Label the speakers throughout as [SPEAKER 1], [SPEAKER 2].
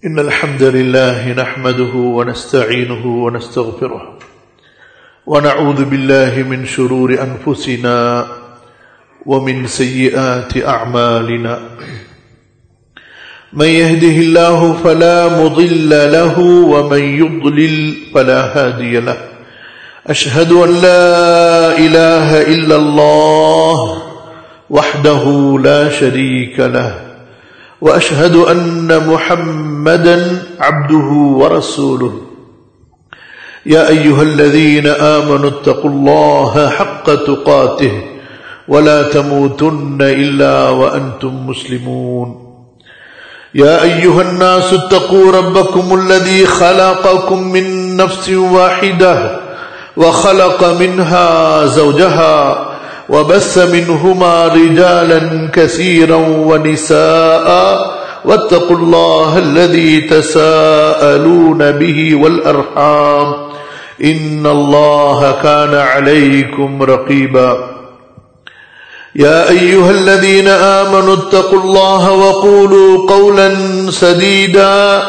[SPEAKER 1] إن الحمد لله نحمده ونستعينه ونستغفره ونعوذ بالله من شرور أنفسنا ومن سيئات أعمالنا من يهده الله فلا مضل له ومن يضلل فلا هادي له أشهد أن لا إله إلا الله وحده لا شريك له واشهد ان محمدا عبده ورسوله يا ايها الذين امنوا اتقوا الله حق تقاته ولا تموتن الا وانتم مسلمون يا ايها الناس اتقوا ربكم الذي خلقكم من نفس واحده وخلق منها زوجها وبث منهما رجالا كثيرا ونساء واتقوا الله الذي تساءلون به والارحام ان الله كان عليكم رقيبا يا ايها الذين امنوا اتقوا الله وقولوا قولا سديدا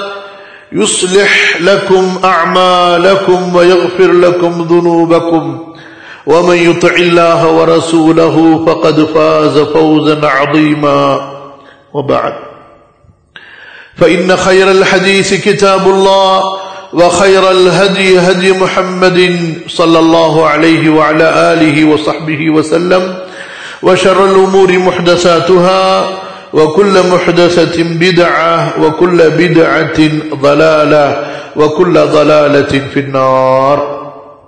[SPEAKER 1] يصلح لكم اعمالكم ويغفر لكم ذنوبكم ومن يطع الله ورسوله فقد فاز فوزا عظيما وبعد فإن خير الحديث كتاب الله وخير الهدي هدي محمد صلى الله عليه وعلى آله وصحبه وسلم وشر الأمور محدثاتها وكل محدثة بدعة وكل بدعة ضلالة وكل ضلالة في النار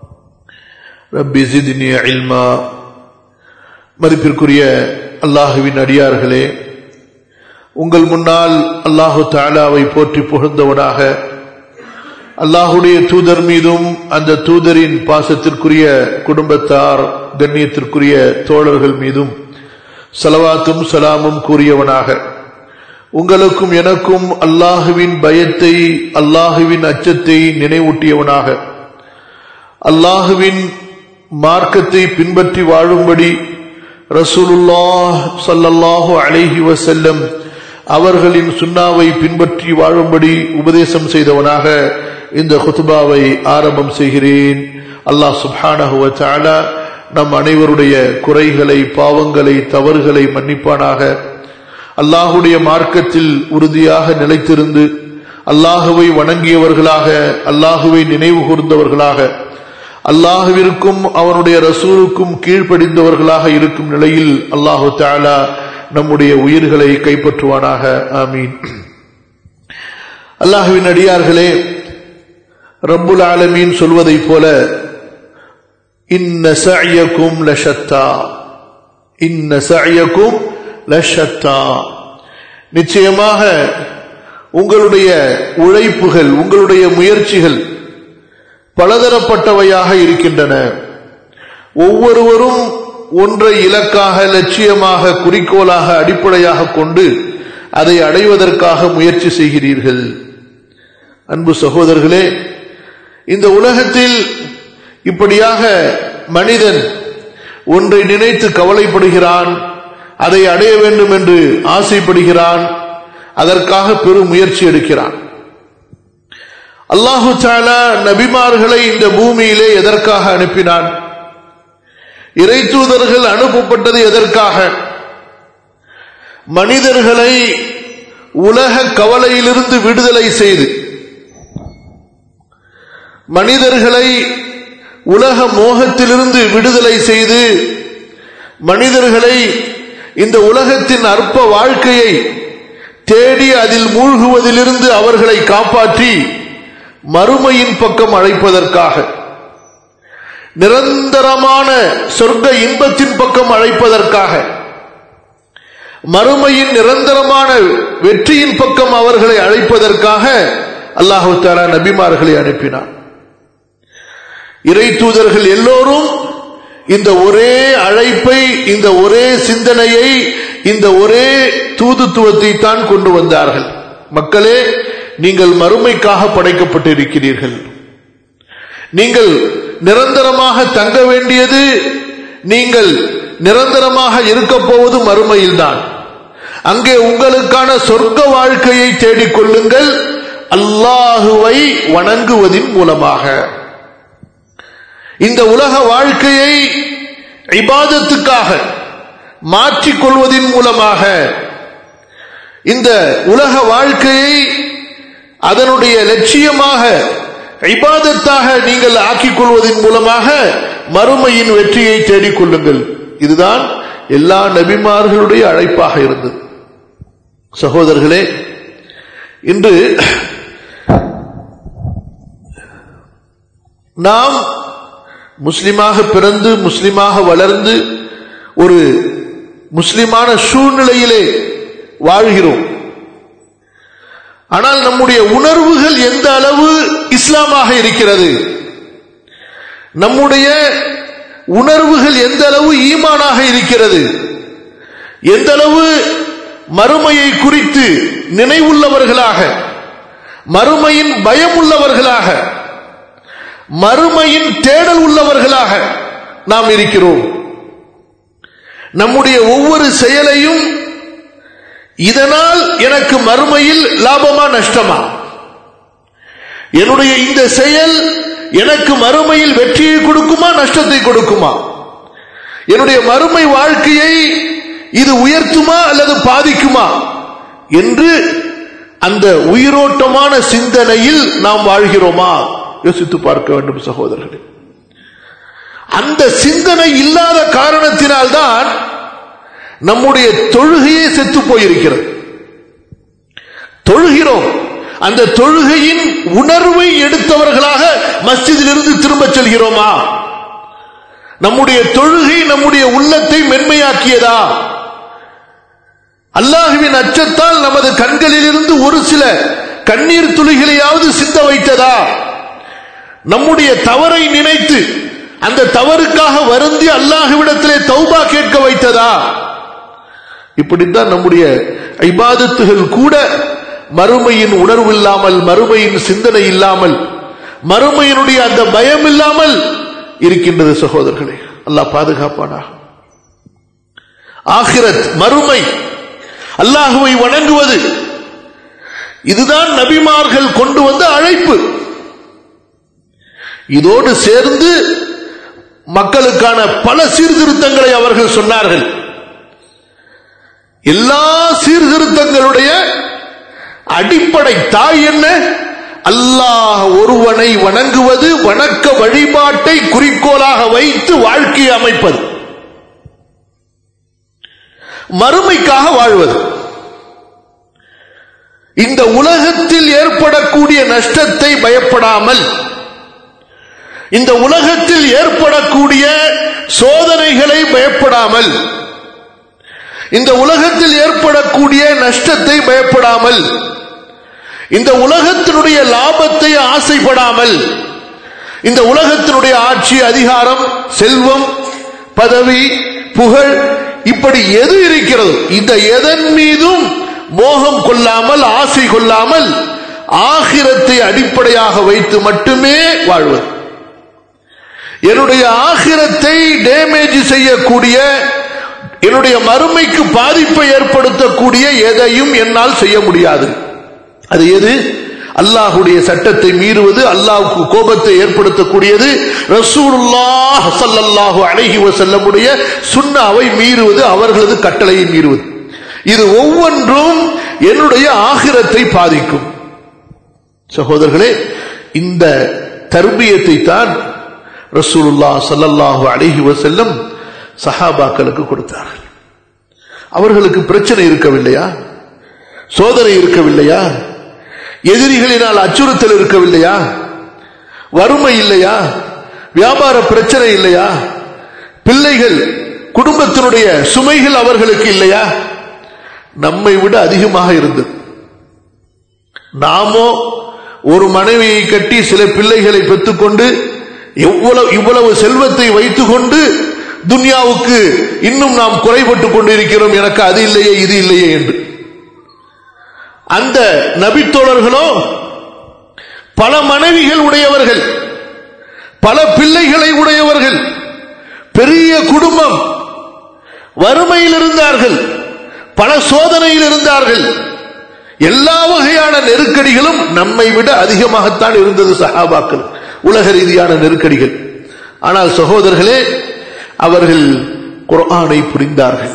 [SPEAKER 1] ரப்பி ஜிதினி இல்மா மதிப்பிற்குரிய அல்லாஹுவின் அடியார்களே உங்கள் முன்னால் அல்லாஹு தாலாவை போற்றி புகழ்ந்தவனாக அல்லாஹுடைய தூதர் மீதும் அந்த தூதரின் பாசத்திற்குரிய குடும்பத்தார் கண்ணியத்திற்குரிய தோழர்கள் மீதும் சலவாத்தும் சலாமும் கூறியவனாக உங்களுக்கும் எனக்கும் அல்லாஹுவின் பயத்தை அல்லாஹுவின் அச்சத்தை நினைவூட்டியவனாக அல்லாஹுவின் மார்க்கத்தை பின்பற்றி வாழும்படி ரசூலுல்லாஹ் சல்லல்லாஹு அலைஹி வசல்லம் அவர்களின் சுண்ணாவை பின்பற்றி வாழும்படி உபதேசம் செய்தவனாக இந்த ஹுத்துபாவை ஆரம்பம் செய்கிறேன் அல்லாஹ் சுப்ஹானஹுவ தாலா நம் அனைவருடைய குறைகளை பாவங்களை தவறுகளை மன்னிப்பானாக அல்லாஹுடைய மார்க்கத்தில் உறுதியாக நிலைத்திருந்து அல்லாஹுவை வணங்கியவர்களாக அல்லாஹுவை நினைவு கூர்ந்தவர்களாக அல்லாஹுவிற்கும் அவனுடைய ரசூலுக்கும் கீழ்ப்படிந்தவர்களாக இருக்கும் நிலையில் அல்லாஹு தாலா நம்முடைய உயிர்களை கைப்பற்றுவானாக ஆமீன் அல்லாஹுவின் அடியார்களே ரப்புல் ஆலமீன் சொல்வதை போல இன்ன சயக்கும் லஷத்தா இன்ன சயக்கும் லஷத்தா நிச்சயமாக உங்களுடைய உழைப்புகள் உங்களுடைய முயற்சிகள் பலதரப்பட்டவையாக இருக்கின்றன ஒவ்வொருவரும் ஒன்றை இலக்காக லட்சியமாக குறிக்கோளாக அடிப்படையாக கொண்டு அதை அடைவதற்காக முயற்சி செய்கிறீர்கள் அன்பு சகோதரர்களே இந்த உலகத்தில் இப்படியாக மனிதன் ஒன்றை நினைத்து கவலைப்படுகிறான் அதை அடைய வேண்டும் என்று ஆசைப்படுகிறான் அதற்காக பெரும் முயற்சி எடுக்கிறான் அல்லாஹு சாலா நபிமார்களை இந்த பூமியிலே எதற்காக அனுப்பினான் இறை தூதர்கள் அனுப்பப்பட்டது எதற்காக மனிதர்களை உலக கவலையிலிருந்து விடுதலை செய்து மனிதர்களை உலக மோகத்திலிருந்து விடுதலை செய்து மனிதர்களை இந்த உலகத்தின் அற்ப வாழ்க்கையை தேடி அதில் மூழ்குவதிலிருந்து அவர்களை காப்பாற்றி மறுமையின் பக்கம் அழைப்பதற்காக நிரந்தரமான சொர்க்க இன்பத்தின் பக்கம் அழைப்பதற்காக மறுமையின் நிரந்தரமான வெற்றியின் பக்கம் அவர்களை அழைப்பதற்காக அல்லாஹு தாலா நபிமார்களை அனுப்பினார் இறை தூதர்கள் எல்லோரும் இந்த ஒரே அழைப்பை இந்த ஒரே சிந்தனையை இந்த ஒரே தூதுத்துவத்தை தான் கொண்டு வந்தார்கள் மக்களே நீங்கள் மறுமைக்காக படைக்கப்பட்டிருக்கிறீர்கள் நீங்கள் நிரந்தரமாக தங்க வேண்டியது நீங்கள் நிரந்தரமாக இருக்க போவது மறுமையில்தான் அங்கே உங்களுக்கான சொர்க்க வாழ்க்கையை தேடிக் கொள்ளுங்கள் அல்லாஹுவை வணங்குவதின் மூலமாக இந்த உலக வாழ்க்கையை இபாதத்துக்காக மாற்றிக்கொள்வதின் மூலமாக இந்த உலக வாழ்க்கையை அதனுடைய லட்சியமாக இபாதத்தாக நீங்கள் ஆக்கிக் கொள்வதன் மூலமாக மறுமையின் வெற்றியை தேடிக்கொள்ளுங்கள் இதுதான் எல்லா நபிமார்களுடைய அழைப்பாக இருந்தது சகோதரர்களே இன்று நாம் முஸ்லிமாக பிறந்து முஸ்லிமாக வளர்ந்து ஒரு முஸ்லிமான சூழ்நிலையிலே வாழ்கிறோம் ஆனால் நம்முடைய உணர்வுகள் எந்த அளவு இஸ்லாமாக இருக்கிறது நம்முடைய உணர்வுகள் எந்த அளவு ஈமானாக இருக்கிறது எந்த அளவு மறுமையை குறித்து நினைவுள்ளவர்களாக மறுமையின் பயம் உள்ளவர்களாக மறுமையின் தேடல் உள்ளவர்களாக நாம் இருக்கிறோம் நம்முடைய ஒவ்வொரு செயலையும் இதனால் எனக்கு மறுமையில் லாபமா நஷ்டமா என்னுடைய இந்த செயல் எனக்கு மறுமையில் வெற்றியை கொடுக்குமா நஷ்டத்தை கொடுக்குமா என்னுடைய மறுமை வாழ்க்கையை இது உயர்த்துமா அல்லது பாதிக்குமா என்று அந்த உயிரோட்டமான சிந்தனையில் நாம் வாழ்கிறோமா யோசித்து பார்க்க வேண்டும் சகோதரர்களே அந்த சிந்தனை இல்லாத காரணத்தினால்தான் நம்முடைய தொழுகையே செத்து போயிருக்கிறது தொழுகிறோம் அந்த தொழுகையின் உணர்வை எடுத்தவர்களாக மஸ்ஜிதிலிருந்து திரும்ப செல்கிறோமா நம்முடைய தொழுகை நம்முடைய உள்ளத்தை மென்மையாக்கியதா அல்லாஹுவின் அச்சத்தால் நமது கண்களிலிருந்து ஒரு சில கண்ணீர் துளிகளையாவது சிந்த வைத்ததா நம்முடைய தவறை நினைத்து அந்த தவறுக்காக வருந்தி அல்லாஹுவிடத்திலே தௌபா கேட்க வைத்ததா இப்படித்தான் நம்முடைய ஐபாதத்துகள் கூட மறுமையின் உணர்வு இல்லாமல் மறுமையின் சிந்தனை இல்லாமல் மறுமையினுடைய அந்த பயம் இல்லாமல் இருக்கின்றது சகோதரர்களே அல்லாஹ் பாதுகாப்பானாக ஆகிரத் மறுமை அல்லாஹுவை வணங்குவது இதுதான் நபிமார்கள் கொண்டு வந்த அழைப்பு இதோடு சேர்ந்து மக்களுக்கான பல சீர்திருத்தங்களை அவர்கள் சொன்னார்கள் எல்லா சீர்திருத்தங்களுடைய அடிப்படை தாய் என்ன அல்லாஹ் ஒருவனை வணங்குவது வணக்க வழிபாட்டை குறிக்கோளாக வைத்து வாழ்க்கையை அமைப்பது மறுமைக்காக வாழ்வது இந்த உலகத்தில் ஏற்படக்கூடிய நஷ்டத்தை பயப்படாமல் இந்த உலகத்தில் ஏற்படக்கூடிய சோதனைகளை பயப்படாமல் இந்த உலகத்தில் ஏற்படக்கூடிய நஷ்டத்தை பயப்படாமல் இந்த உலகத்தினுடைய லாபத்தை ஆசைப்படாமல் இந்த உலகத்தினுடைய ஆட்சி அதிகாரம் செல்வம் பதவி புகழ் இப்படி எது இருக்கிறது இந்த எதன் மீதும் மோகம் கொள்ளாமல் ஆசை கொள்ளாமல் ஆகிரத்தை அடிப்படையாக வைத்து மட்டுமே வாழ்வது என்னுடைய ஆகிரத்தை டேமேஜ் செய்யக்கூடிய என்னுடைய மறுமைக்கு பாதிப்பை ஏற்படுத்தக்கூடிய எதையும் என்னால் செய்ய முடியாது அது எது அல்லாஹுடைய சட்டத்தை மீறுவது அல்லாஹுக்கு கோபத்தை ஏற்படுத்தக்கூடியது ரசூலுல்லாஹ் ஸல்லல்லாஹு அலைஹி வஸல்லமுடைய சுன்னாவை மீறுவது அவர்களது கட்டளையை மீறுவது இது ஒவ்வொன்றும் என்னுடைய ஆகிரத்தை பாதிக்கும் சகோதரர்களே இந்த தர்பியத்தை தான் ரசூலுல்லாஹ் ஸல்லல்லாஹு அலைஹி வஸல்லம் சஹாபாக்களுக்கு கொடுத்தார்கள் அவர்களுக்கு பிரச்சனை இருக்கவில்லையா சோதனை இருக்கவில்லையா எதிரிகளினால் அச்சுறுத்தல் இருக்கவில்லையா வறுமை இல்லையா வியாபார பிரச்சனை இல்லையா பிள்ளைகள் குடும்பத்தினுடைய சுமைகள் அவர்களுக்கு இல்லையா நம்மை விட அதிகமாக இருந்தது நாமோ ஒரு மனைவியை கட்டி சில பிள்ளைகளை பெற்றுக்கொண்டு எவ்வளவு இவ்வளவு செல்வத்தை வைத்துக்கொண்டு துன்யாவுக்கு இன்னும் நாம் குறைபட்டு கொண்டிருக்கிறோம் எனக்கு அது இல்லையே இது இல்லையே என்று அந்த நபித்தோழர்களோ பல மனைவிகள் உடையவர்கள் பல பிள்ளைகளை உடையவர்கள் பெரிய குடும்பம் வறுமையில் இருந்தார்கள் பல சோதனையில் இருந்தார்கள் எல்லா வகையான நெருக்கடிகளும் நம்மை விட அதிகமாகத்தான் இருந்தது சஹாபாக்கள் உலக ரீதியான நெருக்கடிகள் ஆனால் சகோதரர்களே அவர்கள் குர்ஆனை புரிந்தார்கள்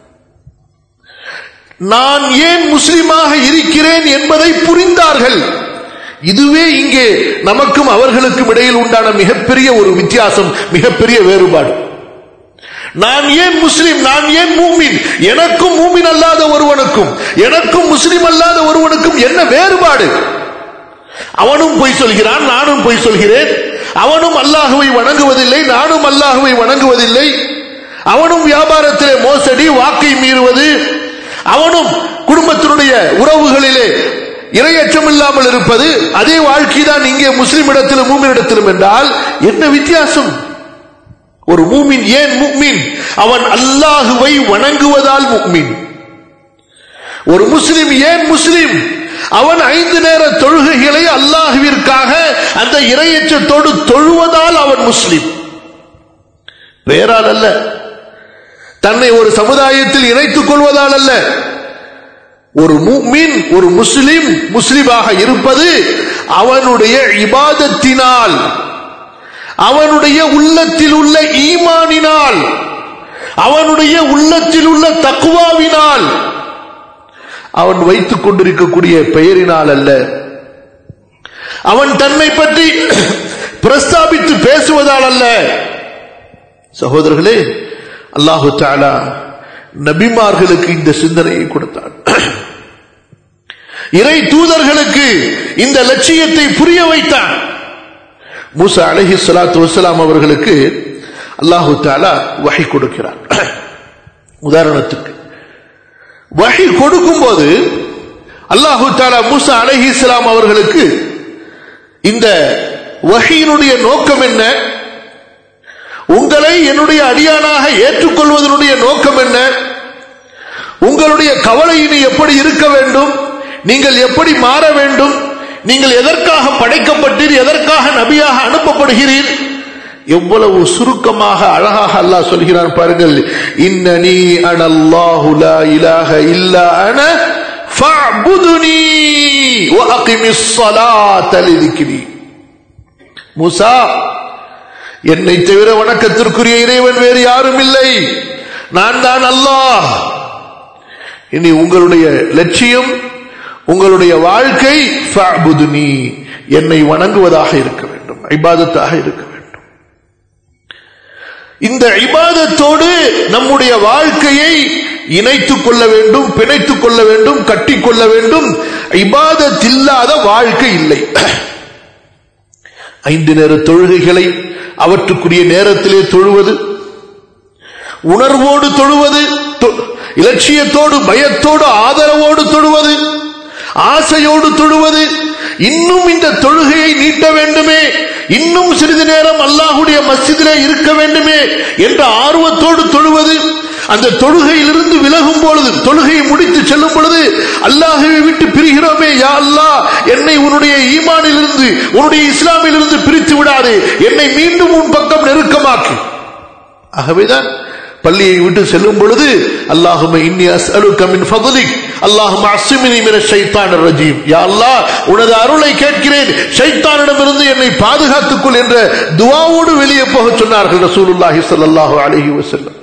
[SPEAKER 1] நான் ஏன் முஸ்லிமாக இருக்கிறேன் என்பதை புரிந்தார்கள் இதுவே இங்கே நமக்கும் அவர்களுக்கும் இடையில் உண்டான மிகப்பெரிய ஒரு வித்தியாசம் மிகப்பெரிய வேறுபாடு நான் ஏன் முஸ்லிம் நான் ஏன் மூமின் எனக்கும் மூமின் அல்லாத ஒருவனுக்கும் எனக்கும் முஸ்லிம் அல்லாத ஒருவனுக்கும் என்ன வேறுபாடு அவனும் பொய் சொல்கிறான் நானும் பொய் சொல்கிறேன் அவனும் அல்லாஹுவை வணங்குவதில்லை நானும் அல்லாஹுவை வணங்குவதில்லை அவனும் வியாபாரத்திலே மோசடி வாக்கை மீறுவது அவனும் குடும்பத்தினுடைய உறவுகளிலே இரையச்சம் இல்லாமல் இருப்பது அதே வாழ்க்கைதான் இங்கே முஸ்லிம் இடத்திலும் மூமின் இடத்திலும் என்றால் என்ன வித்தியாசம் ஒரு மூமின் ஏன் முக்மின் அவன் அல்லாஹுவை வணங்குவதால் முக்மின் ஒரு முஸ்லிம் ஏன் முஸ்லிம் அவன் ஐந்து நேர தொழுகைகளை அல்லாஹுவிற்காக அந்த இரையச்சத்தோடு தொழுவதால் அவன் முஸ்லிம் வேறால் அல்ல தன்னை ஒரு சமுதாயத்தில் இணைத்துக் கொள்வதால் அல்ல ஒரு முக்மின் ஒரு முஸ்லிம் முஸ்லிமாக இருப்பது அவனுடைய இபாதத்தினால் அவனுடைய உள்ளத்தில் உள்ள ஈமானினால் அவனுடைய உள்ளத்தில் உள்ள தக்குவாவினால் அவன் வைத்துக் கொண்டிருக்கக்கூடிய பெயரினால் அல்ல அவன் தன்னை பற்றி பிரஸ்தாபித்து பேசுவதால் அல்ல சகோதரர்களே அல்லாஹு தாலா நபிமார்களுக்கு இந்த சிந்தனையை கொடுத்தான் இறை தூதர்களுக்கு இந்த லட்சியத்தை புரிய வைத்தான் மூசா அலஹி சலாத்து வசலாம் அவர்களுக்கு அல்லாஹு தாலா வகை கொடுக்கிறார் உதாரணத்துக்கு வகை கொடுக்கும் போது அல்லாஹு தாலா மூசா அலஹி இஸ்லாம் அவர்களுக்கு இந்த வகையினுடைய நோக்கம் என்ன உங்களை என்னுடைய அடியானாக ஏற்றுக்கொள்வதனுடைய நோக்கம் என்ன உங்களுடைய கவலையினை எப்படி இருக்க வேண்டும் நீங்கள் எப்படி மாற வேண்டும் நீங்கள் எதற்காக படைக்கப்பட்டீர் எதற்காக நபியாக அனுப்பப்படுகிறீர் எவ்வளவு சுருக்கமாக அழகாக அல்லாஹ் சொல்கிறான் பாருங்கள் இன்னனி அனல்லாஹு லா இலாஹ இல்லா அன ஃபஅபுதுனி வ அகிமிஸ் ஸலாத லிذிக்ரி மூசா என்னை தவிர வணக்கத்திற்குரிய இறைவன் வேறு யாரும் இல்லை நான் தான் அல்லாஹ் இனி உங்களுடைய லட்சியம் உங்களுடைய வாழ்க்கை ஃபஅபுதுனி என்னை வணங்குவதாக இருக்க வேண்டும் இபாதத்தாக இருக்க வேண்டும் இந்த இபாதத்தோடு நம்முடைய வாழ்க்கையை இணைத்துக் கொள்ள வேண்டும் பிணைத்துக் கொள்ள வேண்டும் கட்டிக்கொள்ள வேண்டும் இபாதத் இல்லாத வாழ்க்கை இல்லை ஐந்து நேர தொழுகைகளை அவற்றுக்குரிய நேரத்திலே தொழுவது உணர்வோடு தொழுவது இலட்சியத்தோடு பயத்தோடு ஆதரவோடு தொழுவது ஆசையோடு தொழுவது இன்னும் இந்த தொழுகையை நீட்ட வேண்டுமே இன்னும் சிறிது நேரம் அல்லாஹுடைய மஸ்ஜிதிலே இருக்க வேண்டுமே என்ற ஆர்வத்தோடு தொழுவது அந்த தொழுகையிலிருந்து விலகும் பொழுது தொழுகையை முடித்து செல்லும் பொழுது அல்லாஹுவை விட்டு பிரிகிறோமே யா அல்லாஹ் என்னை உன்னுடைய ஈமானிலிருந்து உன்னுடைய இஸ்லாமிலிருந்து பிரித்து விடாதே என்னை மீண்டும் உன் பக்கம் நெருக்கமாக்கு ஆகவேதான் பள்ளியை விட்டு செல்லும் பொழுது அல்லாஹும இன்னி அஸ்அலுக மின் ஃபضلிக் அல்லாஹும அஸ்மினி மின ஷைத்தான் ரஜீம் யா அல்லாஹ் உனது அருளை கேட்கிறேன் ஷைத்தானிடமிருந்து என்னை பாதுகாத்துக்கொள் என்ற துஆவோடு வெளியே போக சொன்னார்கள் ரசூலுல்லாஹி ஸல்லல்லாஹு அலைஹி வஸல்லம்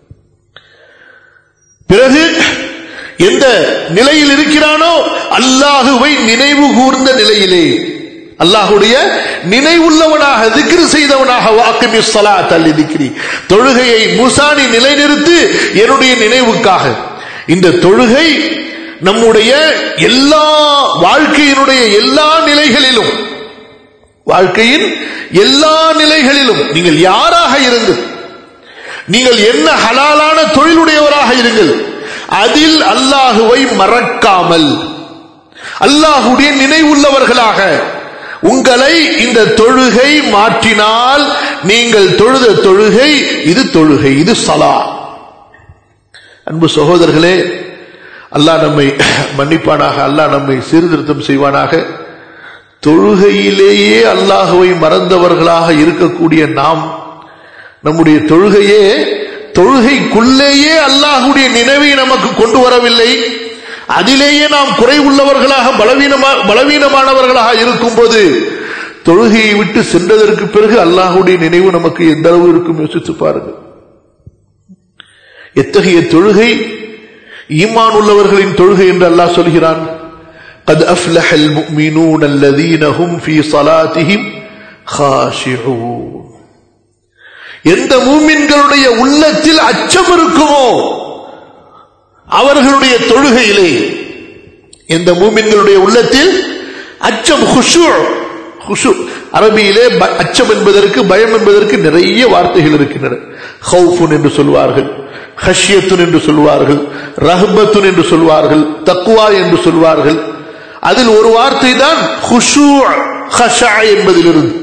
[SPEAKER 1] பிறகு எந்த நிலையில் இருக்கிறானோ அல்லாஹுவை நினைவு கூர்ந்த நிலையிலே அல்லாஹுடைய நினைவுள்ளவனாக திக்ரு செய்தவனாக வாக்குமி சலா தள்ளி திக்ரி தொழுகையை மூசானி நிலைநிறுத்து என்னுடைய நினைவுக்காக இந்த தொழுகை நம்முடைய எல்லா வாழ்க்கையினுடைய எல்லா நிலைகளிலும் வாழ்க்கையின் எல்லா நிலைகளிலும் நீங்கள் யாராக இருங்கள் நீங்கள் என்ன ஹலாலான தொழிலுடையவராக இருங்கள் அதில் அல்லாஹுவை மறக்காமல் அல்லாஹுடைய நினைவுள்ளவர்களாக உங்களை இந்த தொழுகை மாற்றினால் நீங்கள் தொழுத தொழுகை இது தொழுகை இது சலா அன்பு சகோதரர்களே அல்லாஹ் நம்மை மன்னிப்பானாக அல்லாஹ் நம்மை சீர்திருத்தம் செய்வானாக தொழுகையிலேயே அல்லாஹுவை மறந்தவர்களாக இருக்கக்கூடிய நாம் நம்முடைய தொழுகையே தொழுகைக்குள்ளேயே அல்லாஹுடைய நினைவை நமக்கு கொண்டு வரவில்லை அதிலேயே நாம் குறைவுள்ளவர்களாக பலவீனமா பலவீனமானவர்களாக இருக்கும்போது தொழுகையை விட்டு சென்றதற்கு பிறகு அல்லாஹுடைய நினைவு நமக்கு எந்த அளவு இருக்கும் யோசித்து பாருங்கள் எத்தகைய தொழுகை ஈமான் உள்ளவர்களின் தொழுகை என்று அல்லாஹ் சொல்கிறான் قد أفلح المؤمنون الذين هم في صلاتهم خاشعون எந்த மூமின்களுடைய உள்ளத்தில் அச்சம் இருக்குமோ அவர்களுடைய தொழுகையிலே எந்த மூமின்களுடைய உள்ளத்தில் அச்சம் குஷு குஷு அரபியிலே அச்சம் என்பதற்கு பயம் என்பதற்கு நிறைய வார்த்தைகள் இருக்கின்றன ஹவுஃபுன் என்று சொல்வார்கள் ஹஷ்யத்துன் என்று சொல்வார்கள் ரஹ்பத்துன் என்று சொல்வார்கள் தக்குவா என்று சொல்வார்கள் அதில் ஒரு வார்த்தை தான் ஹுஷூ ஹஷா என்பதிலிருந்து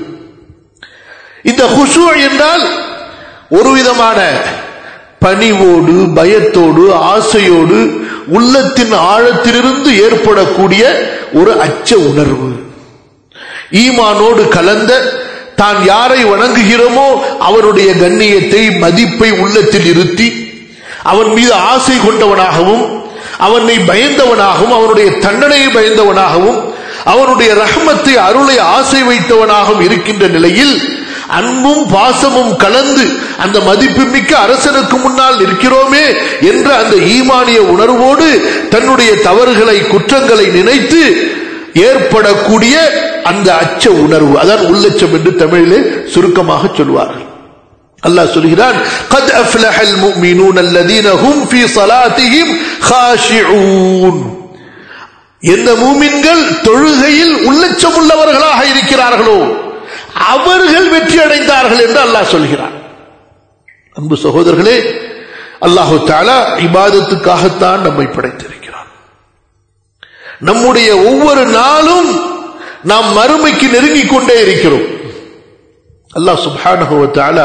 [SPEAKER 1] இந்த ஹுஷூ என்றால் ஒரு விதமான பணிவோடு பயத்தோடு ஆசையோடு உள்ளத்தின் ஆழத்திலிருந்து ஏற்படக்கூடிய ஒரு அச்ச உணர்வு ஈமானோடு கலந்த தான் யாரை வணங்குகிறோமோ அவருடைய கண்ணியத்தை மதிப்பை உள்ளத்தில் இருத்தி அவன் மீது ஆசை கொண்டவனாகவும் அவனை பயந்தவனாகவும் அவனுடைய தண்டனையை பயந்தவனாகவும் அவனுடைய ரஹமத்தை அருளை ஆசை வைத்தவனாகவும் இருக்கின்ற நிலையில் அன்பும் பாசமும் கலந்து அந்த மதிப்புமிக்க அரசனுக்கு முன்னால் நிற்கிறோமே என்ற அந்த ஈமானிய உணர்வோடு தன்னுடைய தவறுகளை குற்றங்களை நினைத்து ஏற்படக்கூடிய அந்த அச்ச உணர்வு அதான் உள்ளச்சம் என்று தமிழிலே சுருக்கமாக சொல்வார்கள் அல்லாஹ் சொல்கிறான் قد افلح المؤمنون الذين هم في صلاتهم خاشعون எந்த மூமின்கள் தொழுகையில் உள்ளச்சம் உள்ளவர்களாக இருக்கிறார்களோ அவர்கள் வெற்றி அடைந்தார்கள் என்று அல்லாஹ் சொல்கிறார் அன்பு சகோதரர்களே அல்லாஹு தாலா இபாதத்துக்காகத்தான் நம்மை படைத்திருக்கிறார் நம்முடைய ஒவ்வொரு நாளும் நாம் மறுமைக்கு நெருங்கிக் கொண்டே இருக்கிறோம் அல்லாஹ் சுபானஹுவ தாலா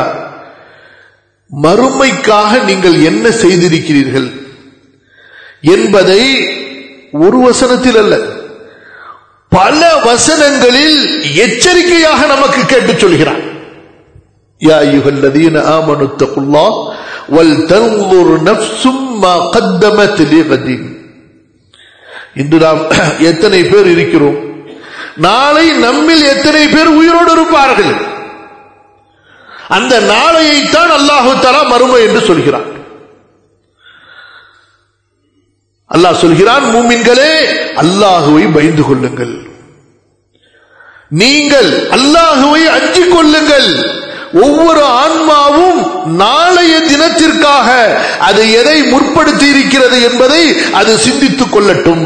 [SPEAKER 1] மறுமைக்காக நீங்கள் என்ன செய்திருக்கிறீர்கள் என்பதை ஒரு வசனத்தில் அல்ல பல வசனங்களில் எச்சரிக்கையாக நமக்கு கேட்டு சொல்கிறான் يا أيها الذين آمنوا اتقوا الله ولتنظر نفس ما قدمت لغد இன்று நாம் எத்தனை பேர் இருக்கிறோம் நாளை நம்மில் எத்தனை பேர் உயிரோடு இருப்பார்கள் அந்த நாளையைத்தான் அல்லாஹு தலா மறுமை என்று சொல்கிறான் அல்லாஹ் சொல்கிறான் மூமின்களே அல்லாஹுவை பயந்து கொள்ளுங்கள் நீங்கள் அல்லாஹுவை அஞ்சிக் கொள்ளுங்கள் ஒவ்வொரு ஆன்மாவும் நாளைய தினத்திற்காக அது எதை முற்படுத்தி இருக்கிறது என்பதை அது சிந்தித்துக் கொள்ளட்டும்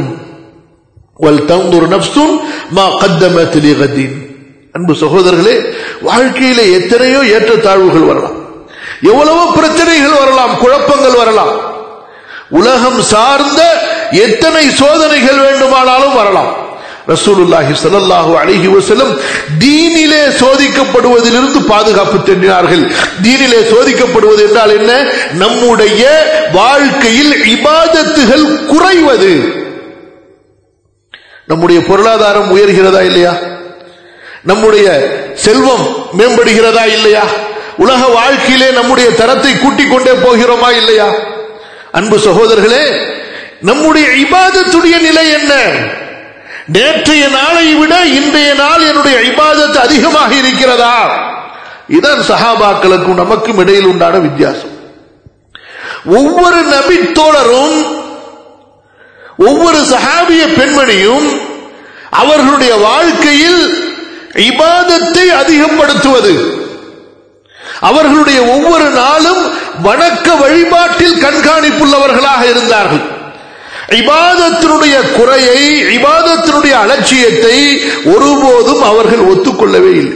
[SPEAKER 1] அன்பு சகோதரர்களே வாழ்க்கையிலே எத்தனையோ ஏற்றத்தாழ்வுகள் வரலாம் எவ்வளவோ பிரச்சனைகள் வரலாம் குழப்பங்கள் வரலாம் உலகம் சார்ந்த எத்தனை சோதனைகள் வேண்டுமானாலும் வரலாம் ரசூலுல்லாஹி ஸல்லல்லாஹு அலைஹி வஸல்லம் தீனிலே சோதிக்கப்படுவதிலிருந்து பாதுகாப்பு தென்றினார்கள் தீனிலே சோதிக்கப்படுவது என்றால் என்ன நம்முடைய வாழ்க்கையில் இபாதத்துகள் குறைவது நம்முடைய பொருளாதாரம் உயர்கிறதா இல்லையா நம்முடைய செல்வம் மேம்படுகிறதா இல்லையா உலக வாழ்க்கையிலே நம்முடைய தரத்தை கூட்டிக் கொண்டே போகிறோமா இல்லையா அன்பு சகோதரர்களே நம்முடைய இபாதத்துடைய நிலை என்ன நேற்றைய நாளை விட இன்றைய நாள் என்னுடைய இபாதத்து அதிகமாக இருக்கிறதா இதான் சஹாபாக்களுக்கும் நமக்கும் இடையில் உண்டான வித்தியாசம் ஒவ்வொரு நபி தோழரும் ஒவ்வொரு சஹாபிய பெண்மணியும் அவர்களுடைய வாழ்க்கையில் இபாதத்தை அதிகப்படுத்துவது அவர்களுடைய ஒவ்வொரு நாளும் வணக்க வழிபாட்டில் கண்காணிப்புள்ளவர்களாக இருந்தார்கள் இபாதத்தினுடைய குறையை இபாதத்தினுடைய அலட்சியத்தை ஒருபோதும் அவர்கள் ஒத்துக்கொள்ளவே இல்லை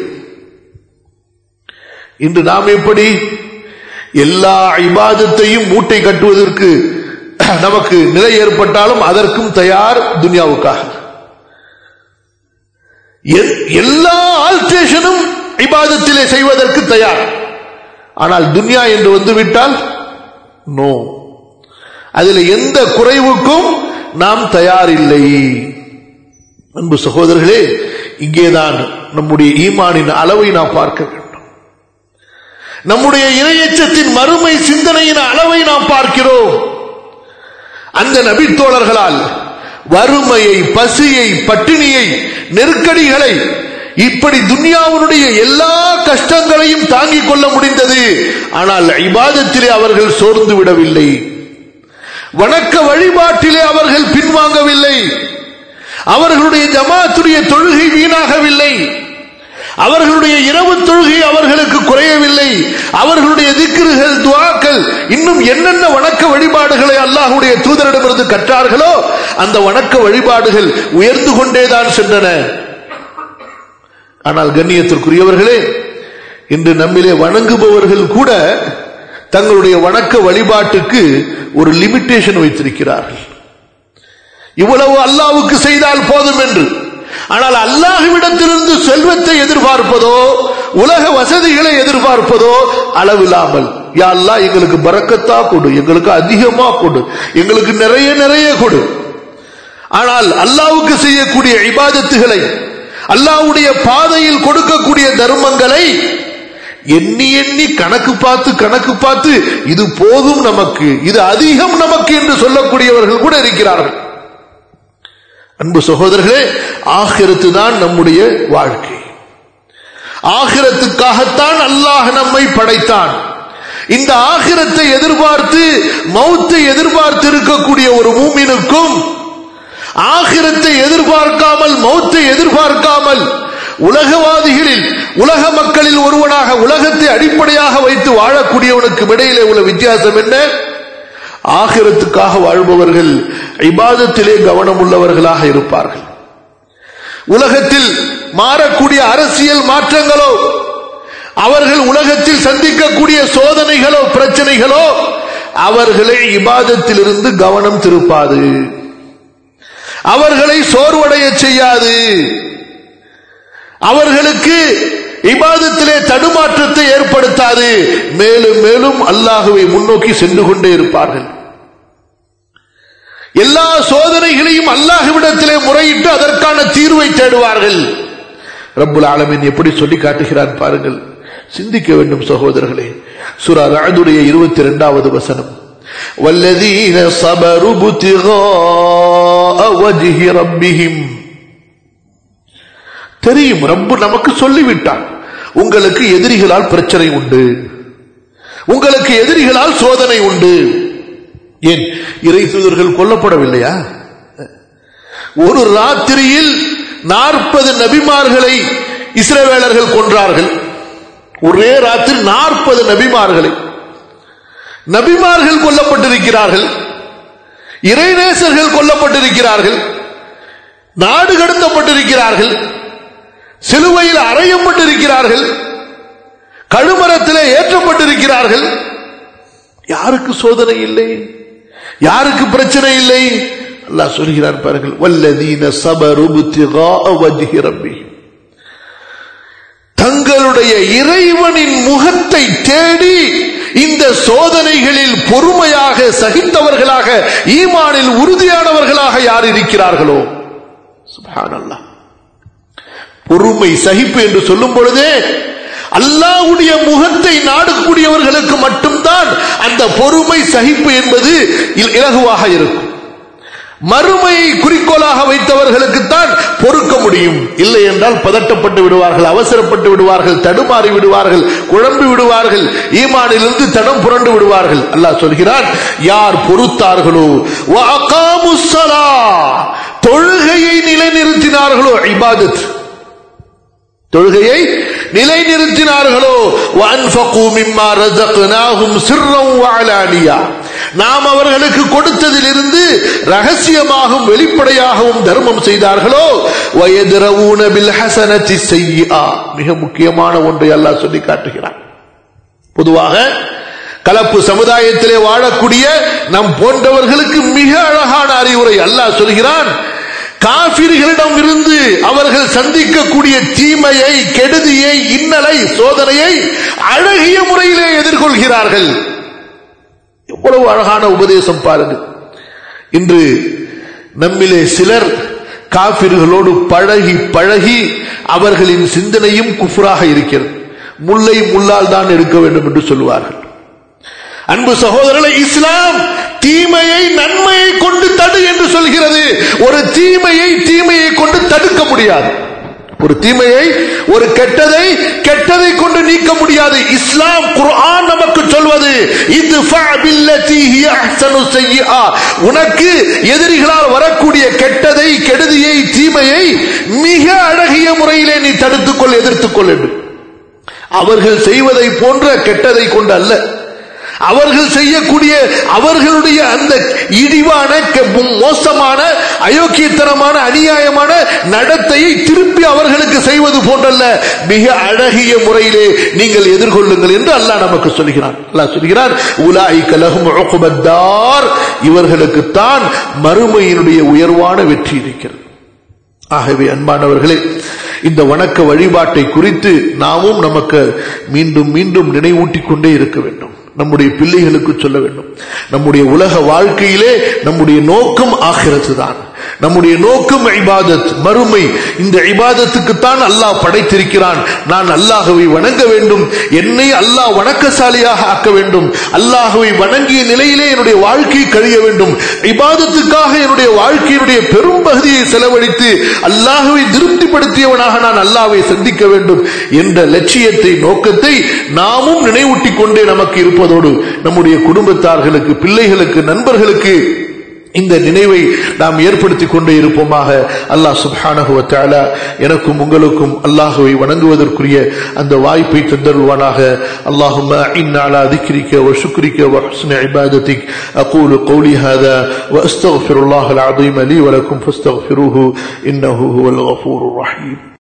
[SPEAKER 1] இன்று நாம் எப்படி எல்லா இபாதத்தையும் மூட்டை கட்டுவதற்கு நமக்கு நிலை ஏற்பட்டாலும் அதற்கும் தயார் துனியாவுக்காக எல்லா ஆல்ட்ரேஷனும் இபாதத்திலே செய்வதற்கு தயார் ஆனால் துன்யா என்று வந்துவிட்டால் நோ அதில் எந்த குறைவுக்கும் நாம் தயாரில்லை அன்பு சகோதரர்களே இங்கேதான் நம்முடைய ஈமானின் அளவை நாம் பார்க்க வேண்டும் நம்முடைய இணையச்சத்தின் மறுமை சிந்தனையின் அளவை நாம் பார்க்கிறோம் அந்த நபித்தோழர்களால் வறுமையை பசியை பட்டினியை நெருக்கடிகளை இப்படி துன்யாவுடைய எல்லா கஷ்டங்களையும் தாங்கிக் கொள்ள முடிந்தது ஆனால் இபாதத்திலே அவர்கள் சோர்ந்து விடவில்லை வணக்க வழிபாட்டிலே அவர்கள் பின்வாங்கவில்லை அவர்களுடைய ஜமாத்துடைய தொழுகை வீணாகவில்லை அவர்களுடைய இரவு தொழுகை அவர்களுக்கு குறையவில்லை அவர்களுடைய திக்ருகள் துவாக்கள் இன்னும் என்னென்ன வணக்க வழிபாடுகளை அல்லாஹுடைய தூதரிடமிருந்து கற்றார்களோ அந்த வணக்க வழிபாடுகள் உயர்ந்து கொண்டேதான் சென்றன ஆனால் கண்ணியத்திற்குரியவர்களே இன்று நம்மிலே வணங்குபவர்கள் கூட தங்களுடைய வணக்க வழிபாட்டுக்கு ஒரு லிமிட்டேஷன் வைத்திருக்கிறார்கள் இவ்வளவு அல்லாவுக்கு செய்தால் போதும் என்று ஆனால் அல்லாஹுவிடத்திலிருந்து செல்வத்தை எதிர்பார்ப்பதோ உலக வசதிகளை எதிர்பார்ப்பதோ அளவில்லாமல் யா அல்லா எங்களுக்கு பறக்கத்தா கொடு எங்களுக்கு அதிகமா கொடு எங்களுக்கு நிறைய நிறைய கொடு ஆனால் அல்லாவுக்கு செய்யக்கூடிய இபாதத்துகளை அல்லாவுடைய பாதையில் கொடுக்கக்கூடிய தர்மங்களை எண்ணி எண்ணி கணக்கு பார்த்து கணக்கு பார்த்து இது போதும் நமக்கு இது அதிகம் நமக்கு என்று சொல்லக்கூடியவர்கள் கூட இருக்கிறார்கள் அன்பு சகோதரர்களே ஆகிரத்து தான் நம்முடைய வாழ்க்கை ஆகிரத்துக்காகத்தான் அல்லாஹ் நம்மை படைத்தான் இந்த ஆகிரத்தை எதிர்பார்த்து மௌத்தை எதிர்பார்த்து இருக்கக்கூடிய ஒரு மூமினுக்கும் ஆகிரத்தை எதிர்பார்க்காமல் மௌத்தை எதிர்பார்க்காமல் உலகவாதிகளில் உலக மக்களில் ஒருவனாக உலகத்தை அடிப்படையாக வைத்து வாழக்கூடியவனுக்கு இடையிலே உள்ள வித்தியாசம் என்ன ஆகிரத்துக்காக வாழ்பவர்கள் இபாதத்திலே கவனம் உள்ளவர்களாக இருப்பார்கள் உலகத்தில் மாறக்கூடிய அரசியல் மாற்றங்களோ அவர்கள் உலகத்தில் சந்திக்கக்கூடிய சோதனைகளோ பிரச்சனைகளோ அவர்களை இபாதத்திலிருந்து கவனம் திருப்பாது அவர்களை சோர்வடைய செய்யாது அவர்களுக்கு இபாதத்திலே தடுமாற்றத்தை ஏற்படுத்தாது மேலும் மேலும் அல்லாஹுவை முன்னோக்கி சென்று கொண்டே இருப்பார்கள் எல்லா சோதனைகளையும் அல்லாஹுவிடத்திலே முறையிட்டு அதற்கான தீர்வை தேடுவார்கள் ரப்புல் ஆலமின் எப்படி சொல்லி காட்டுகிறார் பாருங்கள் சிந்திக்க வேண்டும் சகோதரர்களே சுரா ராதுடைய இருபத்தி இரண்டாவது வசனம் والذين صبروا ابتغاء وجه ربهم தெரியும் ரப்பு நமக்கு சொல்லிவிட்டான் உங்களுக்கு எதிரிகளால் பிரச்சனை உண்டு உங்களுக்கு எதிரிகளால் சோதனை உண்டு ஏன் இறை தூதர்கள் கொல்லப்படவில்லையா ஒரு ராத்திரியில் நாற்பது நபிமார்களை இஸ்ரவேலர்கள் கொன்றார்கள் ஒரே ராத்திரி நாற்பது நபிமார்களை நபிமார்கள் கொல்லப்பட்டிருக்கிறார்கள் இறைநேசர்கள் கொல்லப்பட்டிருக்கிறார்கள் நாடு கடத்தப்பட்டிருக்கிறார்கள் சிலுவையில் அறையப்பட்டிருக்கிறார்கள் கழுமரத்திலே ஏற்றப்பட்டிருக்கிறார்கள் யாருக்கு சோதனை இல்லை யாருக்கு பிரச்சனை இல்லை அல்லாஹ் சொல்கிறார் பாருங்கள் வல்லதீன சபரு வஜ்ஹி ரப்பிஹிம் தங்களுடைய இறைவனின் முகத்தை தேடி இந்த சோதனைகளில் பொறுமையாக சகித்தவர்களாக ஈமானில் உறுதியானவர்களாக யார் இருக்கிறார்களோ சுப்ஹானல்லாஹ் பொறுமை சகிப்பு என்று சொல்லும் பொழுதே அல்லாவுடைய முகத்தை நாடக்கூடியவர்களுக்கு மட்டும்தான் அந்த பொறுமை சகிப்பு என்பது இலகுவாக இருக்கும் மறுமையை குறிக்கோளாக வைத்தவர்களுக்குத்தான் பொறுக்க முடியும் இல்லை என்றால் பதட்டப்பட்டு விடுவார்கள் அவசரப்பட்டு விடுவார்கள் தடுமாறி விடுவார்கள் குழம்பி விடுவார்கள் ஈமானிலிருந்து தடம் புரண்டு விடுவார்கள் அல்லாஹ் சொல்கிறான் யார் பொறுத்தார்களோ தொழுகையை நிலைநிறுத்தினார்களோ இபாதத் தொழுகையை நிலைநிறுத்தினார்களோ நாம் அவர்களுக்கு கொடுத்ததிலிருந்து ரகசியமாகவும் வெளிப்படையாகவும் தர்மம் செய்தார்களோ மிக முக்கியமான ஒன்றை அல்லாஹ் சொல்லி காட்டுகிறான் பொதுவாக கலப்பு சமுதாயத்திலே வாழக்கூடிய நம் போன்றவர்களுக்கு மிக அழகான அறிவுரை அல்லாஹ் சொல்கிறான் காபிர்களிடம் இருந்து அவர்கள் சந்திக்கக்கூடிய தீமையை கெடுதியை இன்னலை சோதனையை அழகிய முறையிலே எதிர்கொள்கிறார்கள் எவ்வளவு அழகான உபதேசம் பாருங்கள் இன்று நம்மிலே சிலர் காபிர்களோடு பழகி பழகி அவர்களின் சிந்தனையும் குஃபராக இருக்கிறது முல்லை முள்ளால் தான் எடுக்க வேண்டும் என்று சொல்லுவார்கள் அன்பு சகோதரர்களை இஸ்லாம் தீமையை நன்மையை கொண்டு தடு என்று சொல்கிறது ஒரு தீமையை தீமையை கொண்டு தடுக்க முடியாது ஒரு தீமையை ஒரு கெட்டதை கெட்டதை கொண்டு நீக்க முடியாது இஸ்லாம் குர்ஆன் நமக்கு சொல்வது இது உனக்கு எதிரிகளால் வரக்கூடிய கெட்டதை கெடுதியை தீமையை மிக அழகிய முறையிலே நீ தடுத்துக்கொள் எதிர்த்துக்கொள் என்று அவர்கள் செய்வதை போன்ற கெட்டதை கொண்டு அல்ல அவர்கள் செய்யக்கூடிய அவர்களுடைய அந்த இழிவான கெ- மோசமான அயோக்கியத்தனமான அநியாயமான நடத்தையை திருப்பி அவர்களுக்கு செய்வது போன்றல்ல மிக அழகிய முறையிலே நீங்கள் எதிர்கொள்ளுங்கள் என்று அல்லாஹ் நமக்கு சொல்கிறான் அல்லாஹ் சொல்கிறான் உலாய் கலகும் உக்குபத்தார் இவர்களுக்குத்தான் மறுமையினுடைய உயர்வான வெற்றி இருக்கிறது ஆகவே அன்பானவர்களே இந்த வணக்க வழிபாட்டை குறித்து நாமும் நமக்கு மீண்டும் மீண்டும் நினைவூட்டிக் கொண்டே இருக்க வேண்டும் நம்முடைய பிள்ளைகளுக்கு சொல்ல வேண்டும் நம்முடைய உலக வாழ்க்கையிலே நம்முடைய நோக்கம் ஆகிறது தான் நம்முடைய நோக்கம் இபாதத் மறுமை இந்த இபாதத்துக்குத்தான் அல்லாஹ் படைத்திருக்கிறான் நான் அல்லாஹுவை வணங்க வேண்டும் என்னை அல்லாஹ் வணக்கசாலியாக ஆக்க வேண்டும் அல்லாஹுவை வணங்கிய நிலையிலே என்னுடைய வாழ்க்கை கழிய வேண்டும் இபாதத்துக்காக என்னுடைய வாழ்க்கையினுடைய பெரும் பகுதியை செலவழித்து அல்லாஹுவை திருப்திப்படுத்தியவனாக நான் அல்லாஹ்வை சந்திக்க வேண்டும் என்ற லட்சியத்தை நோக்கத்தை நாமும் நினைவூட்டிக் கொண்டே நமக்கு இருப்பதோடு நம்முடைய குடும்பத்தார்களுக்கு பிள்ளைகளுக்கு நண்பர்களுக்கு இந்த நினைவை நாம் ஏற்படுத்திக் கொண்டே இருப்போமாக அல்லாஹ் சுப்ஹானஹு வ தஆலா எனக்கும் உங்களுக்கும் அல்லாஹுவை வணங்குவதற்குரிய அந்த வாய்ப்பை தந்தருள்வானாக اللهم إنا على ذكرك وشكرك وحسن عبادتك أقول قولي هذا وأستغفر الله العظيم لي ولكم فاستغفروه إنه هو الغفور الرحيم